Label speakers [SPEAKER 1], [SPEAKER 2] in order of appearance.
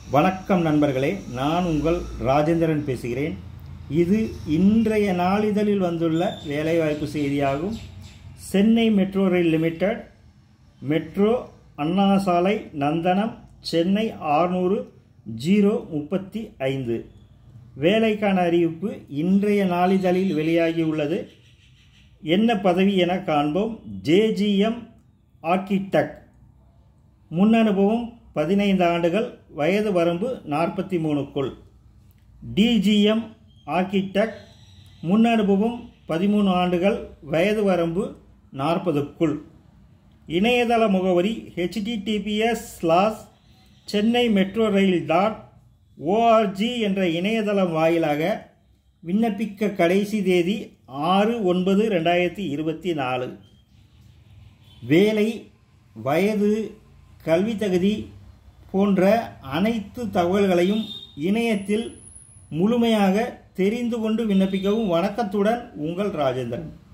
[SPEAKER 1] வணக்கம் நண்பர்களே நான் உங்கள் ராஜேந்திரன் பேசுகிறேன் இது இன்றைய நாளிதழில் வந்துள்ள வேலைவாய்ப்பு செய்தியாகும் Chennai metro rail limited metro Anna Salai Nandanam Chennai ஆறுநூறு ஜீரோ முப்பத்தி ஐந்து வேலைக்கான அறிவிப்பு இன்றைய நாளிதழில் வெளியாகியுள்ளது என்ன பதவி என காண்போம் ஜேஜிஎம் ஆர்கிடெக்ட் முன் அனுபவம் பதினைந்து ஆண்டுகள் வயது வரம்பு நாற்பத்தி மூணுக்குள் டிஜிஎம் ஆர்கிடெக்ட் முன் அனுபவம் பதிமூணு ஆண்டுகள் வயது வரம்பு நாற்பதுக்குள் இணையதள முகவரி HTTPS slash Chennai metro rail dot ORG என்ற இணையதளம் வாயிலாக விண்ணப்பிக்க கடைசி தேதி ஆறு ஒன்பது ரெண்டாயிரத்தி இருபத்தி நாலு வேலை வயது கல்வி தகுதி போன்ற அனைத்து தகவல்களையும் இணையத்தில் முழுமையாக தெரிந்து கொண்டு விண்ணப்பிக்கவும் வணக்கத்துடன் உங்கள் ராஜேந்திரன்